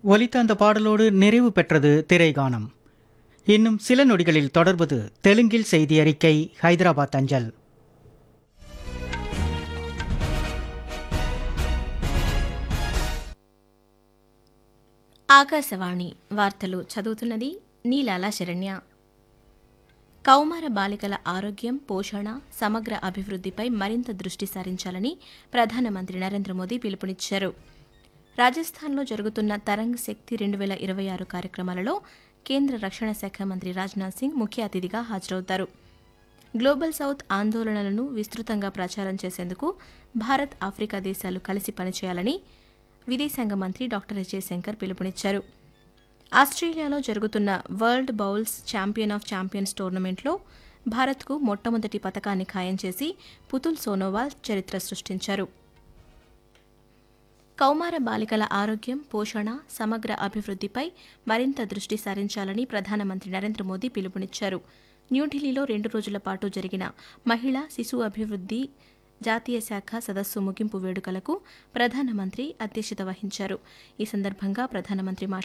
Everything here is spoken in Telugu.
ஒலித்த அந்த பாடலோடு நிறைவு பெற்றது திரைகானம் இன்னும் சில நொடிகளில் தொடர்வது தெலுங்கில் செய்தி அறிக்கை ஹைதராபாத் அஞ்சல் ఆకాశవాణి వార్తలు చదువుతున్నది నీలాల శరణ్య కౌమార బాలికల ఆరోగ్యం పోషణ సమగ్ర అభివృద్ధిపై మరింత దృష్టి సారించాలని ప్రధానమంత్రి నరేంద్ర మోదీ పిలుపునిచ్చారు రాజస్థాన్లో జరుగుతున్న తరంగ్ శక్తి రెండు వేల ఇరవై ఆరు కార్యక్రమాలలో కేంద్ర రక్షణ శాఖ మంత్రి రాజ్నాథ్ సింగ్ ముఖ్య అతిథిగా హాజరవుతారు గ్లోబల్ సౌత్ ఆందోళనలను విస్తృతంగా ప్రచారం చేసేందుకు భారత్ ఆఫ్రికా దేశాలు కలిసి పనిచేయాలని విదేశాంగ మంత్రి డాక్టర్ ఎస్ జయశంకర్ పిలుపునిచ్చారు ఆస్ట్రేలియాలో జరుగుతున్న world bowls champion of champions టోర్నమెంట్లో భారత్కు మొట్టమొదటి పతకాన్ని ఖాయం చేసి పుతుల్ సోనోవాల్ చరిత్ర సృష్టించారు కౌమార బాలికల ఆరోగ్యం పోషణ సమగ్ర అభివృద్ధిపై మరింత దృష్టి సారించాలని ప్రధానమంత్రి నరేంద్ర మోదీ పిలుపునిచ్చారు న్యూఢిల్లీలో రెండు రోజుల పాటు జరిగిన మహిళా శిశు అభివృద్ధి జాతీయ శాఖ సదస్సు ముగింపు వేడుకలకు ప్రధానమంత్రి అధ్యక్షత వహించారు ఈ సందర్భంగా ప్రధానమంత్రి మాట్లాడుతూ